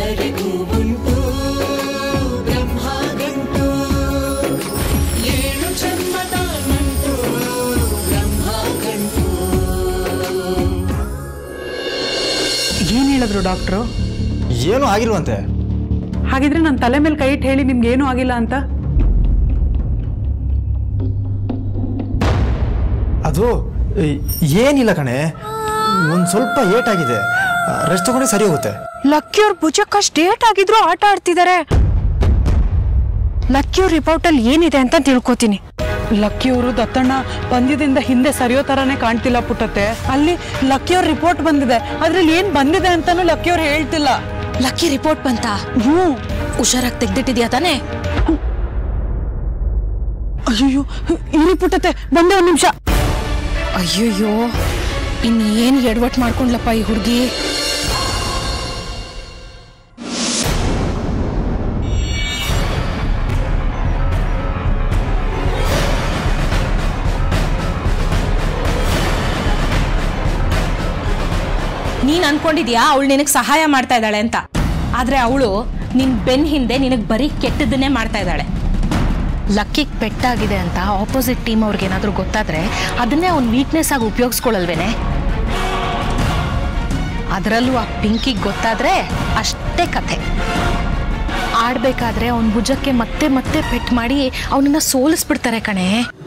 ಎಲ್ಲರಿಗೂ ಉಂಟು ಬ್ರಹ್ಮ ಗಂಟು ಏಳು ಜನ್ಮದ ನಂಟು ಬ್ರಹ್ಮ ಗಂಟು ಏನ್ ಹೇಳಿದ್ರು ಡಾಕ್ಟ್ರು ಏನೂ ಆಗಿಲ್ವಂತೆ ಹಾಗಿದ್ರೆ ನನ್ನ ತಲೆ ಮೇಲೆ ಕೈ ಇಟ್ಟು ಹೇಳಿ ನಿಮ್ಗೆ ಏನೂ ಆಗಿಲ್ಲ ಅಂತ ಅದು ಏ- ಏನಿಲ್ಲ ಕಣೆ ಒಂದು ಸ್ವಲ್ಪ ಏಟಾಗಿದೆ ರೆಸ್ಟ್ ತಗೊಂಡ್ರೆ ಸರಿ ಹೋಗುತ್ತೆ ಲಕ್ಕಿಯವ್ರ ಭುಜಕ್ಕ ಸ್ಟೇಟ್ ಆಗಿದ್ರು ಆಟ ಆಡ್ತಿದ್ದಾರೆ ಲಕ್ಕಿಯವ್ರ ರಿಪೋರ್ಟ್ ಅಲ್ಲಿ ಏನಿದೆ ಅಂತ ತಿಳ್ಕೊತೀನಿ ಲಕ್ಕಿಯವರು ದತ್ತಣ್ಣ ಪಂದ್ಯದಿಂದ ಹಿಂದೆ ಸರಿಯೋ ತರಾನೇ ಕಾಣ್ತಿಲ್ಲ ಪುಟ್ಟತ್ತೆ ಅಲ್ಲಿ ಲಕ್ಕಿಯವ್ರ ರಿಪೋರ್ಟ್ ಬಂದಿದೆ ಅದ್ರಲ್ಲಿ ಏನ್ ಬಂದಿದೆ ಅಂತಾನು ಲಕ್ಕಿಯವ್ರು ಹೇಳ್ತಿಲ್ಲ ಲಕ್ಕಿ ರಿಪೋರ್ಟ್ ಬಂತ ಹ್ಞೂ ಹುಷಾರಾಗಿ ತೆಗ್ದಿಟ್ಟಿದ್ಯಾ ತಾನೇ ಅಯ್ಯೋ ಇರಿ ಪುಟ್ಟತ್ತೆ ಬಂದೆ ಒಂದ್ ನಿಮಿಷ ಅಯ್ಯಯ್ಯೋ ಇನ್ನೇನ್ ಎಡವಟ್ ಮಾಡ್ಕೊಂಡ್ಲಪ್ಪ ಈ ಹುಡುಗಿ ನೀನ್ ಅನ್ಕೊಂಡಿದ್ಯಾ ಅವಳು ನಿನಗೆ ಸಹಾಯ ಮಾಡ್ತಾ ಇದ್ದಾಳೆ ಅಂತ ಆದ್ರೆ ಅವಳು ನಿನ್ ಬೆನ್ ಹಿಂದೆ ನಿನಗೆ ಬರೀ ಕೆಟ್ಟದನ್ನೇ ಮಾಡ್ತಾ ಇದ್ದಾಳೆ ಲಕ್ಕಿಗೆ ಪೆಟ್ಟಾಗಿದೆ ಅಂತ ಆಪೋಸಿಟ್ ಟೀಮ್ ಅವ್ರಿಗೆ ಏನಾದರೂ ಗೊತ್ತಾದ್ರೆ ಅದನ್ನೇ ಅವ್ನ ವೀಕ್ನೆಸ್ ಆಗಿ ಉಪಯೋಗಿಸ್ಕೊಳಲ್ವೇನೆ ಅದರಲ್ಲೂ ಆ ಪಿಂಕಿಗೆ ಗೊತ್ತಾದ್ರೆ ಅಷ್ಟೇ ಕಥೆ ಆಡ್ಬೇಕಾದ್ರೆ ಅವನ ಭುಜಕ್ಕೆ ಮತ್ತೆ ಮತ್ತೆ ಪೆಟ್ ಮಾಡಿ ಅವನನ್ನ ಸೋಲಿಸ್ಬಿಡ್ತಾರೆ ಕಣೆ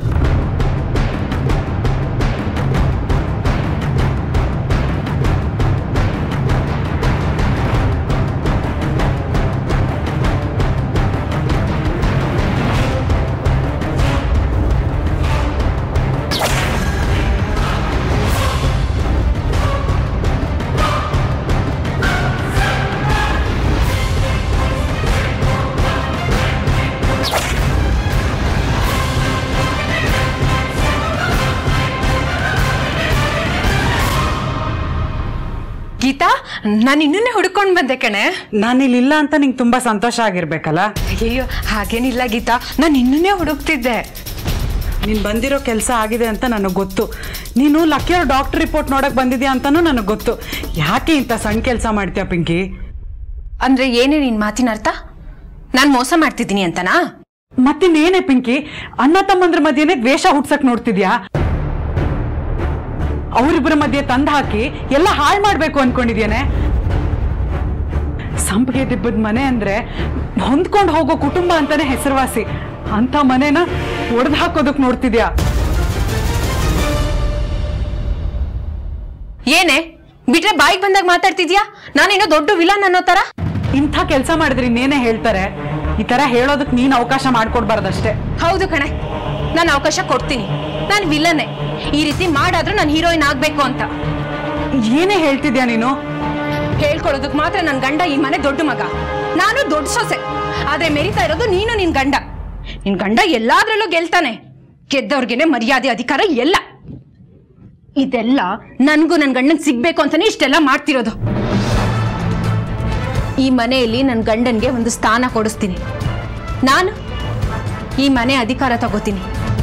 ಗೀತಾ ನಾನು ಇನ್ನೂ ಹುಡ್ಕೊಂಡ್ ಬಂದೆ ಕಣೆ ನಾನು ಇಲ್ಲಿಲ್ಲ ಅಂತ ನಿಂಗೆ ತುಂಬಾ ಸಂತೋಷ ಆಗಿರ್ಬೇಕಲ್ಲ ಅಯ್ಯೋ ಹಾಗೇನಿಲ್ಲ ಗೀತಾ ನಾನು ಇನ್ನೂ ಹುಡುಕ್ತಿದ್ದೆ ನೀನು ಬಂದಿರೋ ಕೆಲಸ ಆಗಿದೆ ಅಂತ ನನಗೆ ಗೊತ್ತು ನೀನು ಲಕ್ಕಿಯವ್ರ ಡಾಕ್ಟರ್ ರಿಪೋರ್ಟ್ ನೋಡಕ್ ಬಂದಿದ್ಯಾ ಅಂತಾನೂ ನನಗೆ ಗೊತ್ತು ಯಾಕೆ ಇಂಥ ಸಣ್ಣ ಕೆಲಸ ಮಾಡ್ತೀಯ ಪಿಂಕಿ ಅಂದ್ರೆ ಏನೇ ನಿನ್ ಮಾತಿನ ಅರ್ಥ ನಾನು ಮೋಸ ಮಾಡ್ತಿದ್ದೀನಿ ಅಂತನಾ ಮತ್ತಿನ್ನೇನೆ ಪಿಂಕಿ ಅಣ್ಣ ತಮ್ಮಂದ್ರ ಮಧ್ಯೆನೆ ದ್ವೇಷ ಹುಟ್ಸಕ್ ನೋಡ್ತಿದ್ಯಾ ಅವರಿಬ್ಬರ ಮಧ್ಯೆ ತಂದು ಹಾಕಿ ಎಲ್ಲ ಹಾಳು ಮಾಡ್ಬೇಕು ಅನ್ಕೊಂಡಿದ್ಯೇನೆ ಸಂಪಿಗೆ ದಿಬ್ಬದ ಮನೆ ಅಂದ್ರೆ ಹೊಂದ್ಕೊಂಡು ಹೋಗೋ ಕುಟುಂಬ ಅಂತಾನೆ ಹೆಸರುವಾಸಿ ಅಂತ ಮನೆನ ಒಡೆದು ಹಾಕೋದಕ್ ನೋಡ್ತಿದ್ಯಾ ಏನೇ ಬಿಟ್ರೆ ಬಾಯಿಗೆ ಬಂದಾಗ ಮಾತಾಡ್ತಿದ್ಯಾ ನಾನೇನೋ ದೊಡ್ಡ ವಿಲನ್ ಅನ್ನೋ ತರ ಇಂಥ ಕೆಲಸ ಮಾಡಿದ್ರೆ ಇನ್ನೇನೆ ಹೇಳ್ತಾರೆ ಈ ತರ ಹೇಳೋದಕ್ ನೀನ್ ಅವಕಾಶ ಮಾಡ್ಕೊಡ್ಬಾರ್ದಷ್ಟೇ ಹೌದು ಕಣೆ ನಾನು ಅವಕಾಶ ಕೊಡ್ತೀನಿ ನಾನು ವಿಲನ್ನೇ ಈ ರೀತಿ ಮಾಡಾದ್ರೂ ನಾನು ಹೀರೋಯಿನ್ ಆಗ್ಬೇಕು ಅಂತ ಏನೇ ಹೇಳ್ತಿದ್ಯಾ ನೀನು ಹೇಳ್ಕೊಳ್ಳೋದಕ್ ಮಾತ್ರ ನನ್ ಗಂಡ ಈ ಮನೆ ದೊಡ್ಡ ಮಗ ನಾನು ದೊಡ್ಡ ಸೊಸೆ ಆದ್ರೆ ಮೆರಿತಾ ಇರೋದು ನೀನು ನಿನ್ ಗಂಡ ನಿನ್ ಗಂಡ ಎಲ್ಲಾದ್ರಲ್ಲೂ ಗೆಲ್ತಾನೆ ಗೆದ್ದವ್ರಿಗೆನೆ ಮರ್ಯಾದೆ ಅಧಿಕಾರ ಎಲ್ಲ ಇದೆಲ್ಲ ನನ್ಗೂ ನನ್ ಗಂಡನ್ ಸಿಗ್ಬೇಕು ಅಂತಾನೆ ಇಷ್ಟೆಲ್ಲ ಮಾಡ್ತಿರೋದು ಈ ಮನೆಯಲ್ಲಿ ನನ್ ಗಂಡನ್ಗೆ ಒಂದು ಸ್ಥಾನ ಕೊಡಿಸ್ತೀನಿ ನಾನು ಈ ಮನೆ ಅಧಿಕಾರ ತಗೋತೀನಿ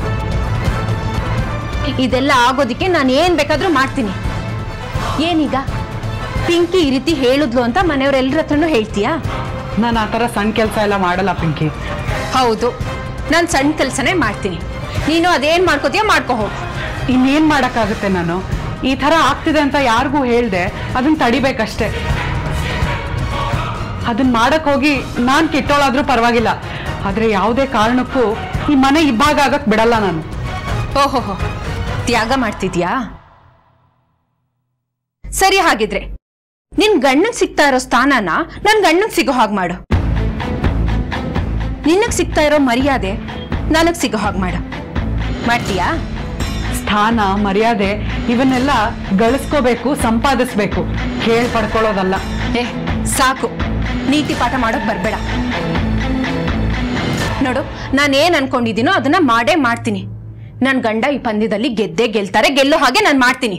ಇದೆಲ್ಲ ಆಗೋದಿಕ್ಕೆ ನಾನು ಏನ್ ಬೇಕಾದ್ರೂ ಮಾಡ್ತೀನಿ ಏನೀಗ ಪಿಂಕಿ ಈ ರೀತಿ ಹೇಳಿದ್ಲು ಅಂತ ಮನೆಯವರೆಲ್ಲರ ಹತ್ರನೂ ಹೇಳ್ತೀಯಾ ನಾನು ಆ ಥರ ಸಣ್ಣ ಕೆಲಸ ಎಲ್ಲ ಮಾಡಲ್ಲ ಪಿಂಕಿ ಹೌದು ನಾನು ಸಣ್ಣ ಕೆಲಸನೇ ಮಾಡ್ತೀನಿ ನೀನು ಅದೇನ್ ಮಾಡ್ಕೋತೀಯ ಮಾಡ್ಕೋ ಹೋಗು ಇನ್ನೇನ್ ಮಾಡಕ್ಕಾಗುತ್ತೆ ನಾನು ಈ ತರ ಆಗ್ತಿದೆ ಅಂತ ಯಾರಿಗೂ ಹೇಳ್ದೆ ಅದನ್ನ ತಡಿಬೇಕಷ್ಟೇ ಅದನ್ನ ಮಾಡಕ್ ಹೋಗಿ ನಾನ್ ಕೆಟ್ಟೋಳಾದ್ರೂ ಪರವಾಗಿಲ್ಲ ಆದ್ರೆ ಯಾವುದೇ ಕಾರಣಕ್ಕೂ ಈ ಮನೆ ಇಬ್ಬಾಗ ಆಗಕ್ ಬಿಡಲ್ಲ ನಾನು ಓಹೋಹೋ ತ್ಯಾಗ ಮಾಡ್ತಿದ್ಯಾ ಸರಿ ಹಾಗಿದ್ರೆ ನಿನ್ ಗಂಡನ್ ಸಿಗ್ತಾ ಇರೋ ಸ್ಥಾನನ ನನ್ ಗಂಡನ್ ಸಿಗೋ ಹಾಗೆ ಮಾಡು ನಿನಗ್ ಸಿಗ್ತಾ ಇರೋ ಮರ್ಯಾದೆ ನನಗ್ ಸಿಗೋ ಹಾಗೆ ಮಾಡು ಮಾಡ್ತೀಯಾ ಸ್ಥಾನ ಮರ್ಯಾದೆ ಇವನ್ನೆಲ್ಲ ಗಳಿಸ್ಕೋಬೇಕು ಸಂಪಾದಿಸ್ಬೇಕು ಕೇಳ್ ಪಡ್ಕೊಳ್ಳೋದಲ್ಲ ಏ ಸಾಕು ನೀತಿ ಪಾಠ ಮಾಡೋಕ್ ಬರ್ಬೇಡ ನೋಡು ನಾನೇನ್ ಅನ್ಕೊಂಡಿದ್ದೀನೋ ಅದನ್ನ ಮಾಡೇ ಮಾಡ್ತೀನಿ ನನ್ ಗಂಡ ಈ ಪಂದ್ಯದಲ್ಲಿ ಗೆದ್ದೇ ಗೆಲ್ತಾರೆ ಗೆಲ್ಲೋ ಹಾಗೆ ನಾನು ಮಾಡ್ತೀನಿ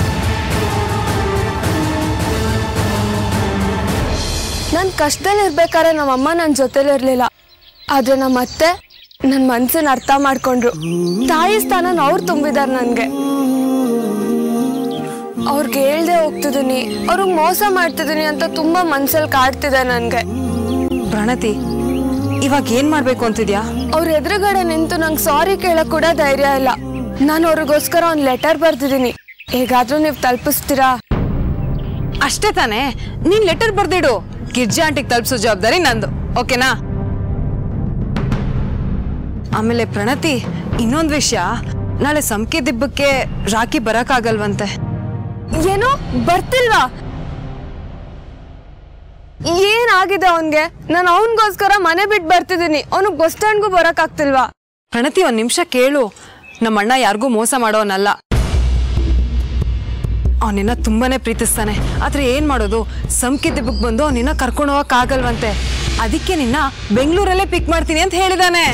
ನಾನು ಕಷ್ಟದಲ್ಲಿ ಇರ್ಬೇಕಾದ್ರೆ ನಮ್ಮಮ್ಮ ನನ್ನ ಜೊತೆಲಿ ಇರಲಿಲ್ಲ ಆದರೆ ನಮ್ಮ ಅತ್ತೆ ನನ್ನ ಮನ್ಸನ್ನ ಅರ್ಥ ಮಾಡ್ಕೊಂಡ್ರು ತಾಯಿ ಸ್ಥಾನ ಅವ್ರು ತುಂಬಿದ್ದಾರೆ ನನಗೆ ಅವ್ರಿಗೆ ಹೇಳ್ದೆ ಹೋಗ್ತಿದ್ದೀನಿ ಅವ್ರಿಗೆ ಮೋಸ ಮಾಡ್ತಿದ್ದೀನಿ ಅಂತ ತುಂಬಾ ಮನ್ಸಲ್ಲಿ ಕಾಡ್ತಿದೆ ನನಗೆ ಪ್ರಣತಿ ಇವಾಗ ಏನ್ ಮಾಡ್ಬೇಕು ಅಂತಿದ್ಯಾ ಅವ್ರ ಎದುರುಗಡೆ ನಿಂತು ನಂಗೆ ಸಾರಿ ಕೇಳಕ್ ಕೂಡ ಧೈರ್ಯ ಇಲ್ಲ ನಾನು ಅವ್ರಿಗೋಸ್ಕರ ಒಂದು ಲೆಟರ್ ಬರ್ದಿದ್ದೀನಿ ಹೇಗಾದ್ರೂ ನೀವು ತಲುಪಿಸ್ತೀರಾ ಅಷ್ಟೇ ತಾನೇ ನೀನ್ ಲೆಟರ್ ಬರ್ದಿಡು ಗಿರ್ಜಾ ಆಂಟಿಗೆ ತಲುಪಿಸೋ ಜವಾಬ್ದಾರಿ ನಂದು ಓಕೆನಾ ಆಮೇಲೆ ಪ್ರಣತಿ ಇನ್ನೊಂದ್ ವಿಷಯ ನಾಳೆ ಸಂಕೆ ದಿಬ್ಬಕ್ಕೆ ರಾಖಿ ಬರಕ್ಕಾಗಲ್ವಂತೆ ಏನು ಬರ್ತಿಲ್ವಾ ಏನಾಗಿದೆ ಅವನ್ಗೆ ನಾನು ಅವನಿಗೋಸ್ಕರ ಮನೆ ಬಿಟ್ಟು ಬರ್ತಿದ್ದೀನಿ ಅವನಿಗೆ ಬಸ್ ಸ್ಟ್ಯಾಂಡ್ಗೂ ಬರೋಕ್ಕಾಗ್ತಿಲ್ವಾ ಪ್ರಣತಿ ಒಂದ್ ನಿಮಿಷ ಕೇಳು ನಮ್ಮ ಅಣ್ಣ ಯಾರಿಗೂ ಮೋಸ ಮಾಡೋನಲ್ಲ ಅವನಿನ್ನ ತುಂಬಾನೇ ಪ್ರೀತಿಸ್ತಾನೆ ಆದ್ರೆ ಏನ್ ಮಾಡೋದು ಸಂಕಿ ದಿಬ್ಬಕ್ಕೆ ಬಂದು ಅವನಿನ್ನ ಕರ್ಕೊಂಡು ಹೋಗಕ್ ಆಗಲ್ವಂತೆ ಅದಕ್ಕೆ ನಿನ್ನ ಬೆಂಗಳೂರಲ್ಲೇ ಪಿಕ್ ಮಾಡ್ತೀನಿ ಅಂತ ಹೇಳಿದಾನೆ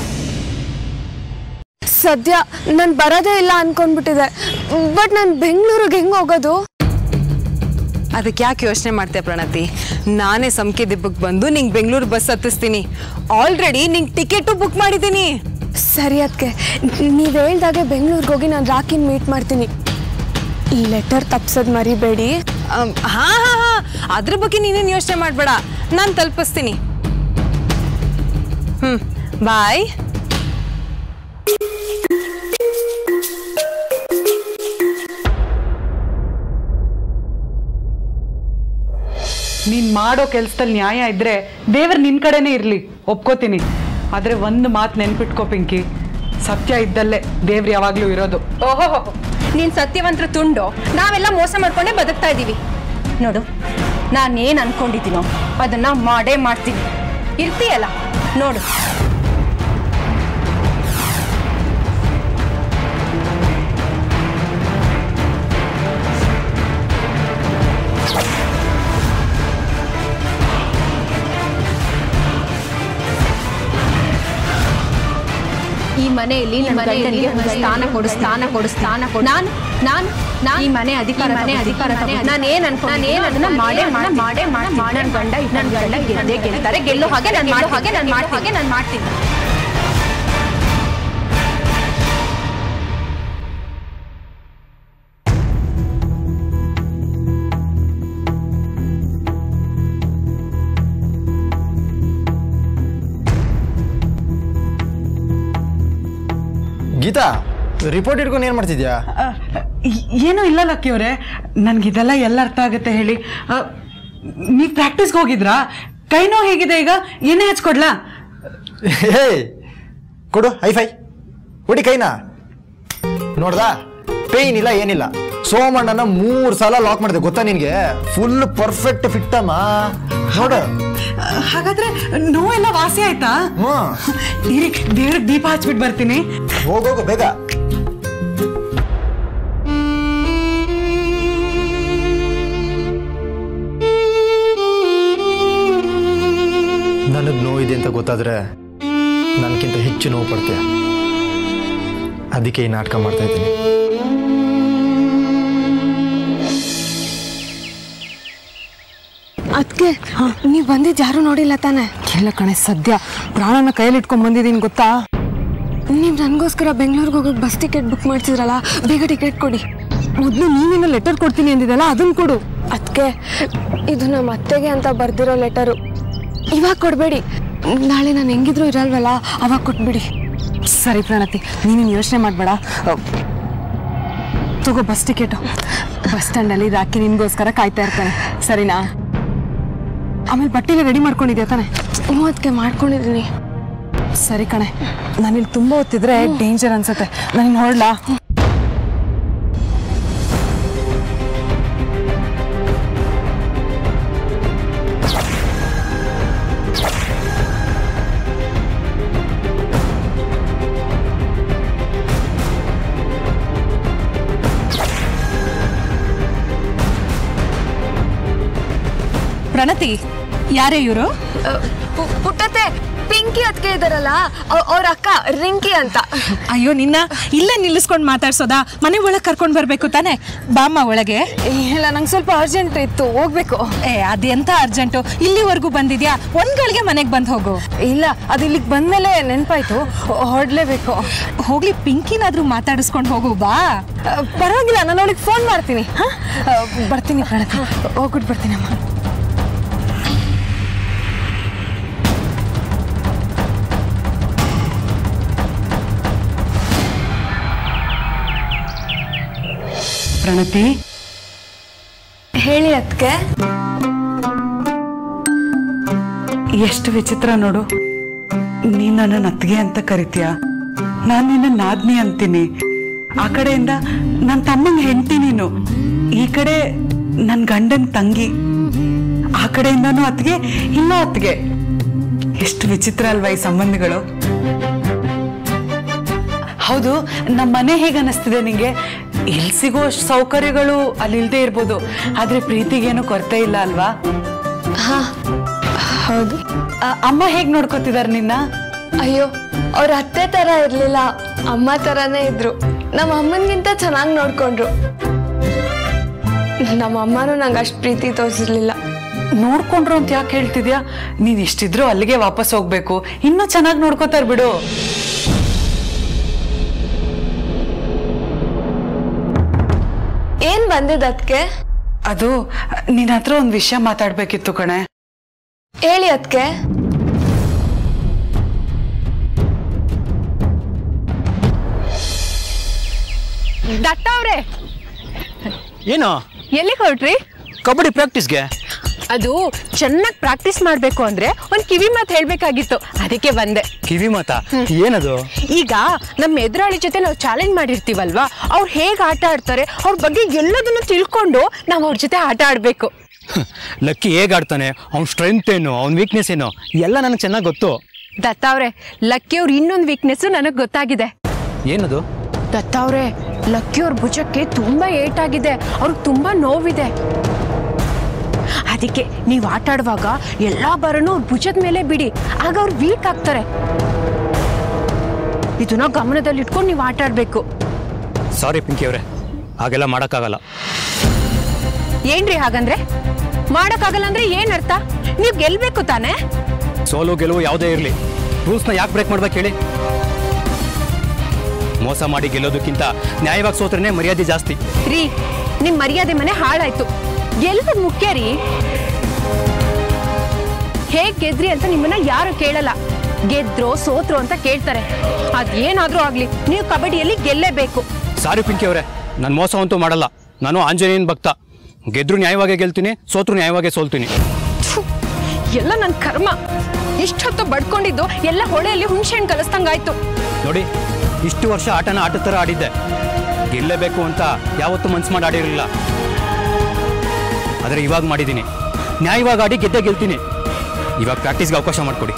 ಸದ್ಯ ನಾನು ಬರೋದೇ ಇಲ್ಲ ಅನ್ಕೊಂಡ್ಬಿಟ್ಟಿದೆ ಬಟ್ ನಾನು ಬೆಂಗಳೂರಿಗೆ ಹೆಂಗ್ ಹೋಗೋದು ಅದಕ್ಕೆ ಯಾಕೆ ಯೋಚನೆ ಮಾಡ್ತೆ ಪ್ರಣತಿ ನಾನೇ ಸಂಕೆ ದಿಬ್ಬಕ್ಕೆ ಬಂದು ನಿಂಗೆ ಬೆಂಗಳೂರು ಬಸ್ ಹತ್ತಿಸ್ತೀನಿ ಆಲ್ರೆಡಿ ನಿಂಗೆ ಟಿಕೆಟು ಬುಕ್ ಮಾಡಿದ್ದೀನಿ ಸರಿ ಅದಕ್ಕೆ ನೀವು ಹೇಳ್ದಾಗೆ ಬೆಂಗಳೂರಿಗೆ ಹೋಗಿ ನಾನು ರಾಕಿನ್ ಮೀಟ್ ಮಾಡ್ತೀನಿ ಈ ಲೆಟರ್ ತಪ್ಸೋದು ಮರಿಬೇಡಿ ಅಮ್, ಹಾ ಹಾ ಹಾ ಅದ್ರ ಬಗ್ಗೆ ನೀನೇನು ಯೋಚನೆ ಮಾಡಬೇಡ ನಾನು ತಲುಪಿಸ್ತೀನಿ ಹ್ಞೂ ಬಾಯ್ ನೀನ್ ಮಾಡೋ ಕೆಲ್ಸದಲ್ಲಿ ನ್ಯಾಯ ಇದ್ರೆ ದೇವ್ರ ನಿನ್ ಕಡೆನೇ ಇರ್ಲಿ ಒಪ್ಕೋತೀನಿ ಆದ್ರೆ ಒಂದು ಮಾತು ನೆನ್ಪಿಟ್ಕೋ ಪಿಂಕಿ ಸತ್ಯ ಇದ್ದಲ್ಲೇ ದೇವ್ರು ಯಾವಾಗ್ಲೂ ಇರೋದು ಓಹೋ ನೀನ್ ಸತ್ಯವಂತರ ತುಂಡು ನಾವೆಲ್ಲ ಮೋಸ ಮಾಡ್ಕೊಂಡೇ ಬದುಕ್ತಾ ಇದ್ದೀವಿ ನೋಡು ನಾನೇನ್ ಅನ್ಕೊಂಡಿದ್ದೀನೋ ಅದನ್ನ ಮಾಡೇ ಮಾಡ್ತೀನಿ ಇರ್ತೀಯಲ್ಲ ನೋಡು ಈ ಮನೆಯಲ್ಲಿ ನನ್ನ ಗಂಡನಿಗೆ ಒಂದು ಸ್ಥಾನ ಕೊಡು ಸ್ಥಾನ ಕೊಡು ಸ್ಥಾನ ಕೊಡು ನಾನು ನಾನು ನಾನು ಈ ಮನೆ ಅಧಿಕಾರ ಮನೆ ಅಧಿಕಾರ ನಾನು ಏನ್ ಅನ್ಕೊಂಡು ನಾನು ಏನ್ ಅದನ್ನ ಮಾಡೇ ಮಾಡಿ ಮಾಡೇ ಮಾಡಿ ನನ್ನ ಗಂಡ ನನ್ನ ಗಂಡ ಗೆದ್ದೇ ಗೆಲ್ತಾರೆ ಗೆಲ್ಲೋ ಹಾಗೆ ನಾನು ಮಾಡೋ ಹಾಗೆ ನಾನು ಮಾಡೋ ಹಾಗೆ ನಾನು ಮಾಡ್ತೀನಿ ಗೀತಾ ರಿಪೋರ್ಟ್ ಇಟ್ಕೊಂಡು ಏನು ಮಾಡ್ತಿದ್ಯಾ ಆ, ಈ- ಏನೂ ಇಲ್ಲ ಲಕ್ಕಿಯವ್ರೆ ನನ್ಗಿದೆಲ್ಲ ಎಲ್ಲ ಅರ್ಥ ಆಗುತ್ತೆ ಹೇಳಿ ಆ, ನೀವ್ ಪ್ರಾಕ್ಟೀಸ್ಗೆ ಹೋಗಿದ್ರಾ ಕೈ ನೋವು ಹೇಗಿದೆ ಈಗ ಎಣ್ಣೆ ಹಚ್ಕೊಡ್ಲಾ ಹೇ ಕೊಡು ಹೈಫೈ ಹೊಡಿ ಕೈನಾ ನೋಡ್ದಾ ಪೇಯ್ನ್ ಇಲ್ಲ ಏನಿಲ್ಲ ಸೋಮಣ್ಣನ ಮೂರು ಸಲ ಲಾಕ್ ಮಾಡಿದೆ ಗೊತ್ತಾ ನಿನ್ಗೆ ಫುಲ್ ಪರ್ಫೆಕ್ಟ್ ಫಿಟ್ ಅಮ್ಮ ನೋಡು ಆ, ಹಾಗಾದ್ರೆ ನೋವೆಲ್ಲ ವಾಸಿ ಆಯ್ತಾ ಹ್ಞೂ ಇರಿ ದೇವ್ರಿಗೆ ದೀಪ ಹಚ್ಬಿಟ್ಟು ಬರ್ತೀನಿ ಹೋಗೋಗು ಬೇಗ ನನಗೆ ನೋವಿದೆ ಅಂತ ಗೊತ್ತಾದ್ರೆ ನನಗಿಂತ ಹೆಚ್ಚು ನೋವು ಪಡ್ತೀಯ ಅದಕ್ಕೆ ಈ ನಾಟಕ ಮಾಡ್ತಾ ಇದ್ದೀನಿ ಅದಕ್ಕೆ ನೀವು ಬಂದಿದ್ದು ಯಾರು ನೋಡಿಲ್ಲ ತಾನೆ ಇಲ್ಲ ಕಣೆ ಸದ್ಯ ಪ್ರಾಣನ ಕೈಯಲ್ಲಿ ಇಟ್ಕೊಂಡ್ ಬಂದಿದ್ದೀನಿ ಗೊತ್ತಾ ನೀವು ನನಗೋಸ್ಕರ ಬೆಂಗಳೂರಿಗೆ ಹೋಗೋಕೆ ಬಸ್ ಟಿಕೆಟ್ ಬುಕ್ ಮಾಡ್ತಿದ್ರಲ್ಲ ಬೇಗ ಟಿಕೆಟ್ ಕೊಡಿ ಮೊದಲು ನೀನೇನೋ ಲೆಟರ್ ಕೊಡ್ತೀನಿ ಅಂದಿದ್ದಲ್ಲ ಅದನ್ನ ಕೊಡು ಅದಕ್ಕೆ ಇದು ನಮ್ಮ ಅತ್ತೆಗೆ ಅಂತ ಬರ್ದಿರೋ ಲೆಟರು ಇವಾಗ ಕೊಡಬೇಡಿ ನಾಳೆ ನಾನು ಹೆಂಗಿದ್ರು ಇರಲ್ವಲ್ಲ ಅವಾಗ ಕೊಟ್ಬಿಡಿ ಸರಿ ಪ್ರಣತಿ ನೀನೇನು ಯೋಚನೆ ಮಾಡಬೇಡ ತಗೋ ಬಸ್ ಟಿಕೆಟು ಬಸ್ ಸ್ಟ್ಯಾಂಡಲ್ಲಿ ರಾಕಿ ನಿನ್ಗೋಸ್ಕರ ಕಾಯ್ತಾ ಇರ್ತಾನೆ ಸರಿನಾ ಆಮೇಲೆ ಬಟ್ಟೆಲ್ಲ ರೆಡಿ ಮಾಡ್ಕೊಂಡಿದ್ಯಾ ತಾನೆ ಹ್ಞೂ ಅದಕ್ಕೆ ಮಾಡ್ಕೊಂಡಿದ್ದೀನಿ ಸರಿ ಕಣೆ ನಾನಿಲ್ಲಿ ತುಂಬ ಹೊತ್ತಿದ್ರೆ ಡೇಂಜರ್ ಅನ್ಸುತ್ತೆ ನಾನು ಹೊರಡ್ಲಾ ಪ್ರಣತಿ ಯಾರೇ ಇವರು ಪುಟ್ಟತ್ತೆ ಪಿಂಕಿ ಅದಕ್ಕೆ ಇದಾರಲ್ಲ ಅವ್ರ ಅಕ್ಕ ರಿಂಕಿ ಅಂತ ಅಯ್ಯೋ ನಿನ್ನ ಇಲ್ಲೇ ನಿಲ್ಲಿಸ್ಕೊಂಡು ಮಾತಾಡ್ಸೋದಾ ಮನೆ ಒಳಗೆ ಕರ್ಕೊಂಡು ಬರಬೇಕು ತಾನೇ ಬಾಮ್ಮ ಒಳಗೆ ಇಲ್ಲ ನಂಗೆ ಸ್ವಲ್ಪ ಅರ್ಜೆಂಟ್ ಇತ್ತು ಹೋಗ್ಬೇಕು ಏ ಅದೆಂತ ಅರ್ಜೆಂಟು ಇಲ್ಲಿವರೆಗೂ ಬಂದಿದ್ಯಾ ಒಂದ್ ಗಳಿಗೆ ಮನೆಗೆ ಬಂದು ಹೋಗು ಇಲ್ಲ ಅದು ಇಲ್ಲಿಗೆ ಬಂದ್ಮೇಲೆ ನೆನಪಾಯ್ತು ಹೊರಡ್ಲೇಬೇಕು ಹೋಗ್ಲಿ ಪಿಂಕಿನಾದ್ರೂ ಮಾತಾಡಿಸ್ಕೊಂಡು ಹೋಗು ಬಾ ಪರವಾಗಿಲ್ಲ ನಾನು ಅವಳಿಗೆ ಫೋನ್ ಮಾಡ್ತೀನಿ ಹಾ ಬರ್ತೀನಿ ಪ್ರಣತಿ ಹೋಗ್ಬಿಟ್ಟು ಬರ್ತೀನಿ ಅಮ್ಮ ಪ್ರಣತಿ ಹೇಳಿ ಅದಕ್ಕೆ ಎಷ್ಟು ವಿಚಿತ್ರ ನೋಡು ನೀನ್ ನನ್ನ ಅತ್ತಿಗೆ ಅಂತ ಕರಿತೀಯ ನಾನ್ ನಿನ್ನ ನಾದ್ನಿ ಅಂತೀನಿ ಆ ಕಡೆಯಿಂದ ನನ್ನ ತಮ್ಮಂಗ್ ಹೆಂಡತಿ ನೀನು ಈ ಕಡೆ ನನ್ನ ಗಂಡನ್ ತಂಗಿ ಆ ಕಡೆಯಿಂದನೂ ಅತ್ತಿಗೆ ಇನ್ನೂ ಅತ್ತಿಗೆ ಎಷ್ಟು ವಿಚಿತ್ರ ಅಲ್ವಾ ಈ ಸಂಬಂಧಗಳು ಹೌದು ನಮ್ಮ ಮನೆ ಹೇಗೆ ಅನಿಸ್ತಿದೆ ನಿಂಗೆ ಇಲ್ಲಿ ಸಿಗೋ ಅಷ್ಟ್ ಸೌಕರ್ಯಗಳು ಅಲ್ಲಿ ಇಲ್ದೇ ಇರ್ಬೋದು ಆದ್ರೆ ಪ್ರೀತಿಗೇನು ಕೊರತೆ ಇಲ್ಲ ಅಲ್ವಾ ಹಾ ಹೌದು ಆ, ಅಮ್ಮ ಹೇಗ್ ನೋಡ್ಕೋತಿದಾರ ನಿನ್ನ ಅಯ್ಯೋ ಅವ್ರ ಅತ್ತೆ ತರ ಇರ್ಲಿಲ್ಲ ಅಮ್ಮ ತರಾನೇ ಇದ್ರು ನಮ್ಮ ಅಮ್ಮನ್ಗಿಂತ ಚೆನ್ನಾಗಿ ನೋಡ್ಕೊಂಡ್ರು ನಮ್ಮ ಅಮ್ಮನೂ ನಂಗೆ ಅಷ್ಟು ಪ್ರೀತಿ ತೋರಿಸಿರ್ಲಿಲ್ಲ ನೋಡ್ಕೊಂಡ್ರು ಅಂತ ಯಾಕೆ ಹೇಳ್ತಿದ್ಯಾ ನೀನ್ ಇಷ್ಟಿದ್ರು ಅಲ್ಲಿಗೆ ವಾಪಸ್ ಹೋಗ್ಬೇಕು ಇನ್ನೂ ಚೆನ್ನಾಗಿ ನೋಡ್ಕೋತಾರ ಬಿಡು ಏನ್ ಬಂದಿದ್ ಅದಕ್ಕೆ ಅದು ನಿನ್ ಹತ್ರ ಒಂದ್ ವಿಷಯ ಮಾತಾಡ್ಬೇಕಿತ್ತು ಕಣೆ ಹೇಳಿ ಅದಕ್ಕೆ ದತ್ತ ಅವ್ರೆ ಏನು ಎಲ್ಲಿಗೆ ಹೊರಟ್ರಿ ಕಬಡ್ಡಿ ಪ್ರಾಕ್ಟೀಸ್ಗೆ ಅದು ಚೆನ್ನಾಗಿ ಪ್ರಾಕ್ಟೀಸ್ ಮಾಡಬೇಕು ಅಂದ್ರೆ ಒಂದು ಕಿವಿ ಮಾತು ಹೇಳ್ಬೇಕಾಗಿತ್ತು ಅದಕ್ಕೆ ಬಂದೆ ಕಿವಿ ಮಾತಾ ಏನದು ಈಗ ನಮ್ಮ ಎದುರಾಳಿ ಜೊತೆ ನಾವು ಚಾಲೆಂಜ್ ಮಾಡಿರ್ತೀವಲ್ವಾ ಅವ್ರು ಹೇಗೆ ಆಟ ಆಡ್ತಾರೆ ಅವ್ರ ಬಗ್ಗೆ ಎಲ್ಲದನ್ನು ತಿಳ್ಕೊಂಡು ನಾವು ಅವ್ರ ಜೊತೆ ಆಟ ಆಡಬೇಕು ಲಕ್ಕಿ ಹೇಗೆ ಆಡ್ತಾನೆ ಅವ್ನ ಸ್ಟ್ರೆಂತ್ ಏನು ಅವ್ನ ವೀಕ್ನೆಸ್ ಏನು ಎಲ್ಲ ನನಗೆ ಚೆನ್ನಾಗಿ ಗೊತ್ತು ದತ್ತ ಅವ್ರೆ ಲಕ್ಕಿ ಅವ್ರ ಇನ್ನೊಂದು ವೀಕ್ನೆಸ್ ನನಗೆ ಗೊತ್ತಾಗಿದೆ ಏನದು ದತ್ತ ಅವ್ರೆ ಲಕ್ಕಿ ಅವ್ರ ಭುಜಕ್ಕೆ ತುಂಬಾ ಏಟಾಗಿದೆ ಅವ್ರಿಗೆ ತುಂಬಾ ನೋವಿದೆ ಅದಕ್ಕೆ ನೀವು ಆಟ ಆಡುವಾಗ ಎಲ್ಲಾ ಬರನು ಅವ್ರ ಭುಜದ ಮೇಲೆ ಬಿಡಿ ಆಗ ಅವ್ರು ವೀಕ್ ಆಗ್ತಾರೆ ಇದನ್ನ ಗಮನದಲ್ಲಿ ಇಟ್ಕೊಂಡು ನೀವು ಆಟ ಆಡ್ಬೇಕು ಸಾರಿ ಪಿಂಕಿ ಅವರೇ ಹಾಗೆಲ್ಲ ಮಾಡೋಕ್ಕಾಗಲ್ಲ ಏನ್ರಿ ಹಾಗಂದ್ರೆ ಮಾಡಕ್ಕಾಗಲ್ಲ ಅಂದ್ರೆ ಏನ್ ಅರ್ಥ ನೀವು ಗೆಲ್ಬೇಕು ತಾನೇ ಸೋಲು ಗೆಲುವು ಯಾವುದೇ ಇರಲಿ ರೂಲ್ಸ್ನ ಯಾಕೆ ಬ್ರೇಕ್ ಮಾಡ್ಬೇಕು ಹೇಳಿ ಮೋಸ ಮಾಡಿ ಗೆಲ್ಲೋದಕ್ಕಿಂತ ನ್ಯಾಯವಾಗಿ ಸೋತ್ರನೇ ಮರ್ಯಾದೆ ಜಾಸ್ತಿ ರೀ ನಿಮ್ ಮರ್ಯಾದೆ ಮನೆ ಹಾಳಾಯ್ತು ಗೆಲ್ದು ಮುಖ್ಯ ರೀ ಹೇಗ್ ಗೆದ್ರಿ ಅಂತ ನಿಮ್ಮನ್ನ ಯಾರು ಕೇಳಲ್ಲ ಗೆದ್ರೋ ಸೋತ್ರೋ ಅಂತ ಕೇಳ್ತಾರೆ ಅದೇನಾದ್ರೂ ಆಗ್ಲಿ ನೀವು ಕಬಡ್ಡಿಯಲ್ಲಿ ಗೆಲ್ಲೇಬೇಕು ಸಾರಿ ಪಿಂಕಿ ಅವರೇ ನಾನು ಮೋಸ ಅಂತೂ ಮಾಡಲ್ಲ ನಾನು ಆಂಜನೇಯನ ಭಕ್ತ ಗೆದ್ರು ನ್ಯಾಯವಾಗೇ ಗೆಲ್ತೀನಿ ಸೋತ್ರು ನ್ಯಾಯವಾಗೇ ಸೋಲ್ತೀನಿ ಥು, ಎಲ್ಲ ನನ್ನ ಕರ್ಮ ಇಷ್ಟೊತ್ತು ಬಡ್ಕೊಂಡಿದ್ದು ಎಲ್ಲ ಹೊಳೆಯಲ್ಲಿ ಹುಣಸೆ ಹಣ್ಣು ಕಲಿಸ್ದಂಗಾಯ್ತು ನೋಡಿ ಇಷ್ಟು ವರ್ಷ ಆಟನ ಆಟದ ಥರ ಆಡಿದ್ದೆ ಗೆಲ್ಲಬೇಕು ಅಂತ ಯಾವತ್ತೂ ಮನ್ಸು ಮಾಡಿ ಆಡಿರಲಿಲ್ಲ ಆದರೆ ಇವಾಗ ಮಾಡಿದ್ದೀನಿ ನ್ಯಾಯವಾಗಿ ಆಡಿ ಗೆದ್ದೆ ಗೆಲ್ತೀನಿ ಇವಾಗ ಪ್ರಾಕ್ಟೀಸ್ಗೆ ಅವಕಾಶ ಮಾಡಿಕೊಡಿ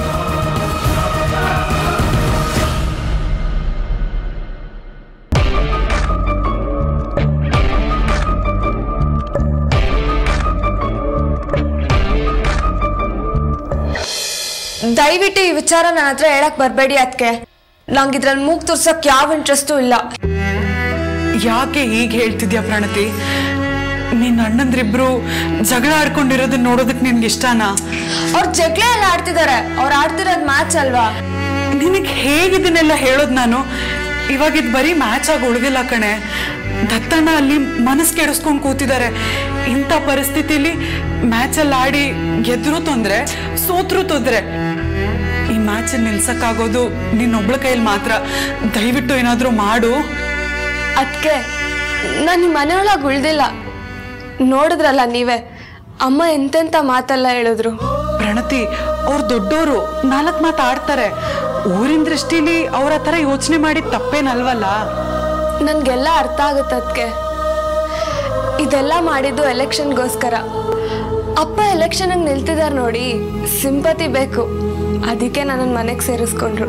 ದಯವಿಟ್ಟು ಈ ವಿಚಾರ ನನ್ನ ಹತ್ರ ಹೇಳಕ್ ಬರಬೇಡಿ ಅದಕ್ಕೆ ನಂಗೆ ಇದ್ರಲ್ಲಿ ಮೂಗ್ ತುರ್ಸಕ್ ಯಾವ ಇಂಟ್ರೆಸ್ಟು ಇಲ್ಲ ಯಾಕೆ ಹೀಗೆ ಹೇಳ್ತಿದ್ಯಾ ಪ್ರಣತಿ ನಿನ್ನ ಅಣ್ಣಂದ್ರಿಬ್ರು ಜಗಳ ಆಡ್ಕೊಂಡಿರೋದನ್ನ ನೋಡೋದಕ್ಕೆ ನಿನ್ಗೆ ಇಷ್ಟನಾ ಅವ್ರು ಜಗಳ ಎಲ್ಲ ಆಡ್ತಿದ್ದಾರೆ ಅವ್ರು ಆಡ್ತಿರೋದ್ ಮ್ಯಾಚ್ ಅಲ್ವಾ ನಿನಗೆ ಹೇಗಿದನ್ನೆಲ್ಲ ಹೇಳೋದು ನಾನು ಇವಾಗ ಇದು ಬರೀ ಮ್ಯಾಚ್ ಆಗಿ ಉಳಿದಿಲ್ಲ ಕಣೆ ದತ್ತಣ್ಣ ಅಲ್ಲಿ ಮನಸ್ಸು ಕೆಡಿಸ್ಕೊಂಡು ಕೂತಿದ್ದಾರೆ ಇಂಥ ಪರಿಸ್ಥಿತಿಲಿ ಮ್ಯಾಚಲ್ಲಿ ಆಡಿ ಗೆದ್ರು ತೊಂದ್ರೆ ಸೋತ್ರು ತೊಂದ್ರೆ ಈ ಮ್ಯಾಚ್ ನಿಲ್ಸಕ್ಕಾಗೋದು ನಿನ್ನೊಬ್ಳ ಕೈಯಲ್ಲಿ ಮಾತ್ರ ದಯವಿಟ್ಟು ಏನಾದರೂ ಮಾಡು ಅದಕ್ಕೆ ನಾನು ನಿಮ್ಮ ಮನೆಯೊಳಗೆ ಉಳ್ದಿಲ್ಲ ನೋಡಿದ್ರಲ್ಲ ನೀವೇ ಅಮ್ಮ ಎಂತೆಂಥ ಮಾತೆಲ್ಲ ಹೇಳಿದ್ರು ಪ್ರಣತಿ ಅವ್ರು ದೊಡ್ಡೋರು ನಾಲ್ಕು ಮಾತು ಆಡ್ತಾರೆ ಊರಿನ ದೃಷ್ಟಿಲಿ ಅವ್ರ ಆ ಥರ ಯೋಚನೆ ಮಾಡಿದ ತಪ್ಪೇನಲ್ವಲ್ಲ ನನಗೆಲ್ಲ ಅರ್ಥ ಆಗುತ್ತೆ ಅದಕ್ಕೆ ಇದೆಲ್ಲ ಮಾಡಿದ್ದು ಎಲೆಕ್ಷನ್ಗೋಸ್ಕರ ಅಪ್ಪ ಎಲೆಕ್ಷನ್ಗೆ ನಿಲ್ತಿದ್ದಾರೆ ನೋಡಿ ಸಿಂಪತಿ ಬೇಕು ಅದಕ್ಕೆ ನನ್ನನ್ನು ಮನೆಗೆ ಸೇರಿಸ್ಕೊಂಡ್ರು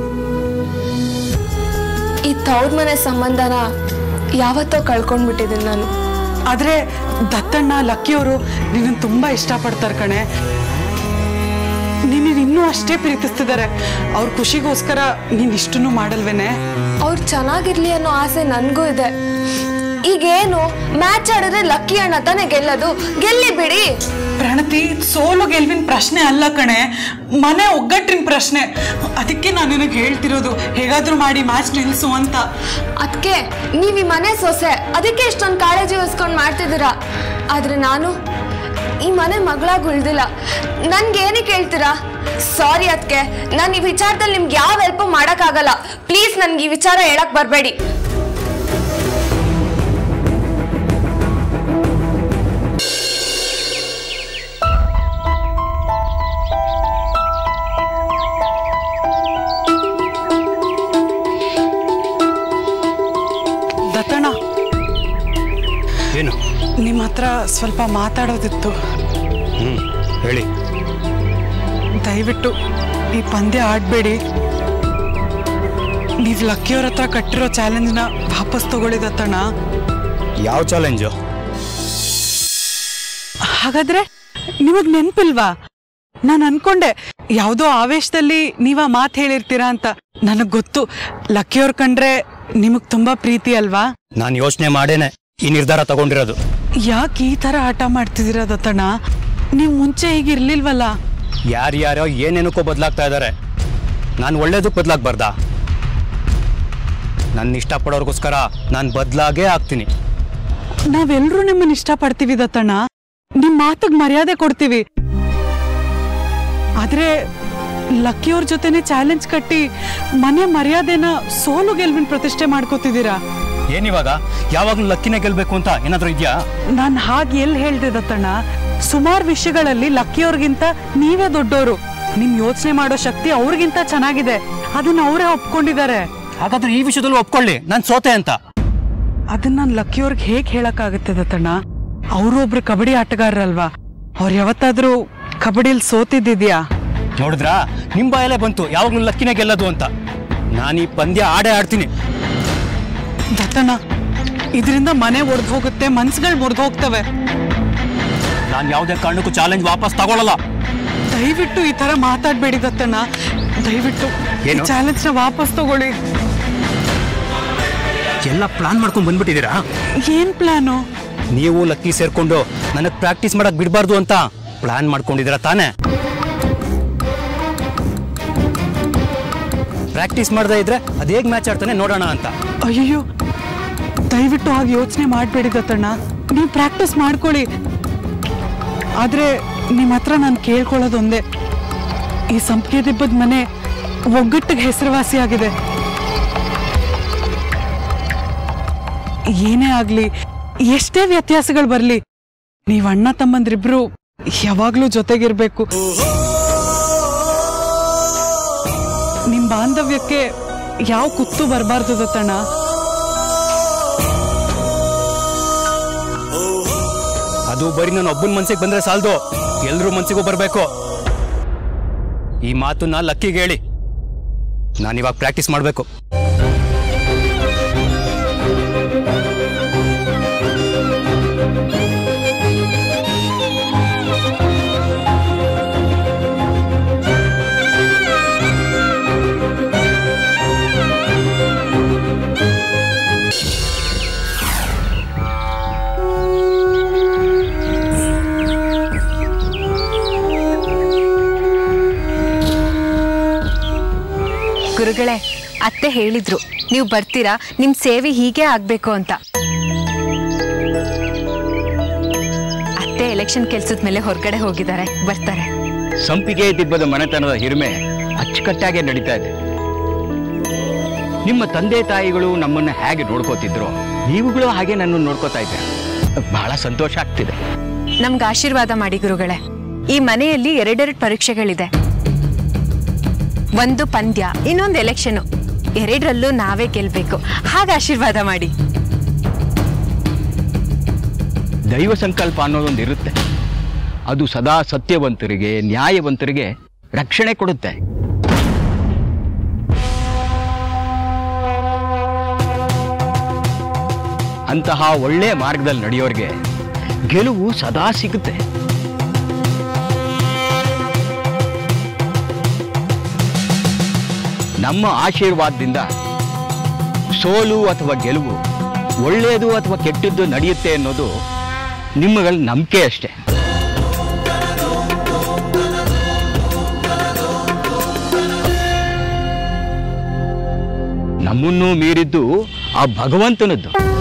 ಈ ತವ್ರ ಮನೆ ಸಂಬಂಧನ ಯಾವತ್ತೋ ಕಳ್ಕೊಂಡ್ಬಿಟ್ಟಿದ್ದೀನಿ ನಾನು ಆದ್ರೆ ದತ್ತಣ್ಣ ಲಕ್ಕಿಯವರು ನಿನ್ನ ತುಂಬಾ ಇಷ್ಟಪಡ್ತಾರೆ ಕಣೆ ಅಷ್ಟೇ ಪ್ರೀತಿಸ್ತಿದ್ದಾರೆ ಅವ್ರ ಖುಷಿಗೋಸ್ಕರ ನೀನ್ ಇಷ್ಟನ್ನು ಮಾಡಲ್ವೇನೆ ಅವ್ರು ಚೆನ್ನಾಗಿರ್ಲಿ ಅನ್ನೋ ಆಸೆ ನನಗೂ ಇದೆ ಈಗೇನು ಮ್ಯಾಚ್ ಆಡಿದ್ರೆ ಲಕ್ಕಿ ಅಣ್ಣ ತಾನೇ ಗೆಲ್ಲೋದು ಗೆಲ್ಲಿ ಬಿಡಿ ಪ್ರಣತಿ ಸೋಲು ಗೆಲ್ವಿನ ಪ್ರಶ್ನೆ ಅಲ್ಲ ಕಣೆ ಮನೆ ಒಗ್ಗಟ್ಟಿನ ಪ್ರಶ್ನೆ ಅದಕ್ಕೆ ನಾನು ನಿನಗೆ ಹೇಳ್ತಿರೋದು ಹೇಗಾದ್ರೂ ಮಾಡಿ ಮ್ಯಾಚ್ ನಿಲ್ಸು ಅಂತ ಅದಕ್ಕೆ ನೀವು ಈ ಮನೆ ಸೊಸೆ ಅದಕ್ಕೆ ಇಷ್ಟೊಂದು ಕಾಳಜಿ ವಹಿಸ್ಕೊಂಡು ಮಾಡ್ತಿದ್ದೀರಾ ಆದ್ರೆ ನಾನು ಈ ಮನೆ ಮಗಳಾಗಿ ಉಳ್ದಿಲ್ಲ ನನ್ಗೆ ಏನಕ್ಕೆ ಹೇಳ್ತೀರಾ ಸಾರಿ ಅದಕ್ಕೆ ನಾನು ಈ ವಿಚಾರದಲ್ಲಿ ನಿಮ್ಗೆ ಯಾವ ಹೆಲ್ಪ್ ಮಾಡೋಕ್ಕಾಗಲ್ಲ ಪ್ಲೀಸ್ ನನ್ಗೆ ಈ ವಿಚಾರ ಹೇಳಕ್ ಬರಬೇಡಿ ದತ್ತಣ್ಣ ಏನು ನಿಮ್ಮ ಹತ್ರ ಸ್ವಲ್ಪ ಮಾತಾಡೋದಿತ್ತು ಹ್ಞೂ ಹೇಳಿ ದಯವಿಟ್ಟು ಈ ಪಂದ್ಯ ಆಡಬೇಡಿ ನೀವು ಲಕ್ಕಿಯವ್ರ ಹತ್ರ ಕಟ್ಟಿರೋ ಚಾಲೆಂಜ್ನ ವಾಪಸ್ ತಗೊಳ್ಳಿ ದತ್ತಣ್ಣ ಯಾವ ಚಾಲೆಂಜು ಹಾಗಾದ್ರೆ ನಿಮಗ್ ನೆನ್ಪಿಲ್ವಾ ನಾನು ಅನ್ಕೊಂಡೆ ಯಾವುದೋ ಆವೇಶದಲ್ಲಿ ನೀವ ಮಾತು ಹೇಳಿರ್ತೀರಾ ಅಂತ ನನಗ್ ಗೊತ್ತು ಲಕ್ಕಿಯವ್ರ ಕಂಡ್ರೆ ನಿಮಗ್ ತುಂಬಾ ಪ್ರೀತಿ ಅಲ್ವಾ ನಾನು ಯೋಚನೆ ಮಾಡೇನೆ ಈ ನಿರ್ಧಾರ ತಗೊಂಡಿರೋದು ಯಾಕೆ ಈ ತರ ಆಟ ಮಾಡ್ತಿದ್ದೀರಾ ದತ್ತಣ್ಣ ನೀವು ಮುಂಚೆ ಹೀಗಿರ್ಲಿಲ್ವಲ್ಲ ಯಾರ್ಯಾರೋ ಏನೇನಕ್ಕೋ ಬದಲಾಗ್ತಾ ಇದ್ದಾರೆ ನಾನು ಒಳ್ಳೇದಕ್ಕೆ ಬದಲಾಗಬಾರ್ದಾ ನನ್ನ ಇಷ್ಟಪಡೋರ್ಗೋಸ್ಕರ ನಾನು ಬದಲಾಗೇ ಆಗ್ತೀನಿ ನಾವೆಲ್ಲರೂ ನಿಮ್ಮನ್ನ ಇಷ್ಟಪಡ್ತೀವಿ ದತ್ತಣ್ಣ ನಿಮ್ ಮಾತಿಗೆ ಮರ್ಯಾದೆ ಕೊಡ್ತೀವಿ ಆದ್ರೆ ಲಕ್ಕಿಯವ್ರ ಜೊತೆನೆ ಚಾಲೆಂಜ್ ಕಟ್ಟಿ ಮನೆ ಮರ್ಯಾದೆನ ಸೋಲು ಗೆಲ್ವಿನ ಪ್ರತಿಷ್ಠೆ ಮಾಡ್ಕೋತಿದ್ದೀರಾ ಏನಿವಾಗ ಯಾವಾಗಲೂ ಲಕ್ಕಿನೇ ಗೆಲ್ಬೇಕು ಅಂತ ಏನಾದರೂ ಇದೆಯಾ ನಾನ್ ಹಾಗೆ ಎಲ್ಲಿ ಹೇಳ್ದೆ ದತ್ತಣ್ಣ ಸುಮಾರು ವಿಷಯಗಳಲ್ಲಿ ಲಕ್ಕಿಯವ್ರಿಗಿಂತ ನೀವೇ ದೊಡ್ಡೋರು ನಿಮ್ ಯೋಚನೆ ಮಾಡೋ ಶಕ್ತಿ ಅವ್ರಿಗಿಂತ ಚೆನ್ನಾಗಿದೆ ಅದನ್ನ ಅವರೇ ಒಪ್ಕೊಂಡಿದ್ದಾರೆ ಹಾಗಾದ್ರೆ ಈ ವಿಷಯದಲ್ಲೂ ಒಪ್ಕೊಳ್ಳಿ ನಾನು ಸೋತೆ ಅಂತ ಅದನ್ನ ನಾನು ಲಕ್ಕಿಯವ್ರಿಗೆ ಹೇಗ್ ಹೇಳಕ್ಕಾಗತ್ತೆ ದತ್ತಣ್ಣ ಅವರು ಒಬ್ರು ಕಬಡ್ಡಿ ಆಟಗಾರರಲ್ವಾ ಅವ್ರು ಯಾವತ್ತಾದ್ರೂ ಕಬಡ್ಡಿಲಿ ಸೋತಿದ್ದಿದ್ಯಾ ನೋಡಿದ್ರಾ ನಿಮ್ಮ ಬಾಯಲ್ಲೇ ಬಂತು ಯಾವಾಗಲೂ ಲಕ್ಕಿನೇ ಗೆಲ್ಲೋದು ಅಂತ ನಾನು ಈ ಪಂದ್ಯ ಆಡೇ ಆಡ್ತೀನಿ ದತ್ತಣ್ಣ ಇದರಿಂದ ಮನೆ ಒಡೆದು ಹೋಗುತ್ತೆ ಮನ್ಸುಗಳು ಮುರಿದು ಹೋಗ್ತವೆ ನಾನು ಯಾವುದೇ ಕಾರಣಕ್ಕೂ ಚಾಲೆಂಜ್ ವಾಪಸ್ ತಗೊಳ್ಳಲ್ಲ ದಯವಿಟ್ಟು ಈ ತರ ಮಾತಾಡ್ಬೇಡಿ ದತ್ತಣ್ಣ ದಯವಿಟ್ಟು ಏನು? ಚಾಲೆಂಜ್ ನ ವಾಪಸ್ ತಗೊಳ್ಳಿ ಎಲ್ಲ ಪ್ಲಾನ್ ಮಾಡ್ಕೊಂಡು ಬಂದ್ಬಿಟ್ಟಿದ್ದೀರಾ ಏನ್ ಪ್ಲಾನು ನೀವು ಲಕ್ಕಿ ಸೇರ್ಕೊಂಡು ನನಗೆ ಪ್ರಾಕ್ಟೀಸ್ ಮಾಡಕ್ ಬಿಡಬಾರ್ದು ಅಂತ ಪ್ಲಾನ್ ಮಾಡ್ಕೊಂಡಿದ್ದೀರಾ ತಾನೇ ಪ್ರಾಕ್ಟೀಸ್ ಮಾಡದೇ ಇದ್ರೆ ಅದು ಹೇಗೆ ಮ್ಯಾಚ್ ಆಡ್ತಾನೆ ನೋಡೋಣ ಅಂತ ಅಯ್ಯೋ ದಯವಿಟ್ಟು ಹಾಗೆ ಯೋಚನೆ ಮಾಡಬೇಡಿ ದತ್ತಣ್ಣ ನೀವು ಪ್ರಾಕ್ಟೀಸ್ ಮಾಡ್ಕೊಳ್ಳಿ ಆದ್ರೆ ನಿಮ್ಮ ಹತ್ರ ನಾನು ಕೇಳ್ಕೊಳ್ಳೋದು ಒಂದೇ ಈ ಸಂಪಿಗೆ ದಿಬ್ಬದ ಮನೆ ಒಗ್ಗಟ್ಟಿಗೆ ಹೆಸರುವಾಸಿಯಾಗಿದೆ ಏನೇ ಆಗ್ಲಿ ಎಷ್ಟೇ ವ್ಯತ್ಯಾಸಗಳು ಬರ್ಲಿ ನೀವು ಅಣ್ಣ ತಮ್ಮಂದ್ರಿಬ್ರು ಯಾವಾಗ್ಲೂ ಜೊತೆಗಿರ್ಬೇಕು ನಿಮ್ ಬಾಂಧವ್ಯಕ್ಕೆ ಯಾವ ಕುತ್ತು ಬರಬಾರ್ದು ದತ್ತಣ್ಣ ಅದು ಬರೀ ನನ್ನ ಒಬ್ಬನ ಮನ್ಸಿಗೆ ಬಂದ್ರೆ ಸಾಲದು ಎಲ್ರೂ ಮನ್ಸಿಗೂ ಬರಬೇಕು ಈ ಮಾತನ್ನ ಲಕ್ಕಿಗೆ ಹೇಳಿ ನಾನು ಇವಾಗ ಪ್ರಾಕ್ಟೀಸ್ ಮಾಡಬೇಕು ಗುರುಗಳೇ ಅತ್ತೆ ಹೇಳಿದ್ರು ನೀವು ಬರ್ತೀರಾ ನಿಮ್ ಸೇವೆ ಹೀಗೆ ಆಗ್ಬೇಕು ಅಂತ ಅತ್ತೆ ಎಲೆಕ್ಷನ್ ಕೆಲ್ಸದ ಮೇಲೆ ಹೊರಗಡೆ ಹೋಗಿದ್ದಾರೆ ಬರ್ತಾರೆ ಸಂಪಿಗೆ ದಿಬ್ಬದ ಮನೆತನದ ಹಿರಿಮೆ ಅಚ್ಚುಕಟ್ಟಾಗೆ ನಡೀತಾ ಇದೆ ನಿಮ್ಮ ತಂದೆ ತಾಯಿಗಳು ನಮ್ಮನ್ನ ಹೇಗೆ ನೋಡ್ಕೋತಿದ್ರು ನೀವುಗಳು ಹಾಗೆ ನನ್ನನ್ನು ನೋಡ್ಕೋತಾ ಇದ್ದೆ ಬಹಳ ಸಂತೋಷ ಆಗ್ತಿದೆ ನಮ್ಗೆ ಆಶೀರ್ವಾದ ಮಾಡಿ ಗುರುಗಳೇ ಈ ಮನೆಯಲ್ಲಿ ಎರಡೆರಡು ಪರೀಕ್ಷೆಗಳಿದೆ ಒಂದು ಪಂದ್ಯ ಇನ್ನೊಂದು ಎಲೆಕ್ಷನ್ ಎರಡರಲ್ಲೂ ನಾವೇ ಗೆಲ್ಬೇಕು ಹಾಗೆ ಆಶೀರ್ವಾದ ಮಾಡಿ ದೈವ ಸಂಕಲ್ಪ ಅನ್ನೋದೊಂದು ಇರುತ್ತೆ ಅದು ಸದಾ ಸತ್ಯವಂತರಿಗೆ ನ್ಯಾಯವಂತರಿಗೆ ರಕ್ಷಣೆ ಕೊಡುತ್ತೆ ಅಂತಹ ಒಳ್ಳೆ ಮಾರ್ಗದಲ್ಲಿ ನಡೆಯೋರಿಗೆ ಗೆಲುವು ಸದಾ ಸಿಗುತ್ತೆ ನಮ್ಮ ಆಶೀರ್ವಾದದಿಂದ ಸೋಲು ಅಥವಾ ಗೆಲುವು ಒಳ್ಳೆಯದು ಅಥವಾ ಕೆಟ್ಟದ್ದು ನಡೆಯುತ್ತೆ ಅನ್ನೋದು ನಿಮ್ಮಗಳ ನಂಬಿಕೆ ಅಷ್ಟೇ ನಮ್ಮನ್ನು ಮೀರಿದ್ದು ಆ ಭಗವಂತನದ್ದು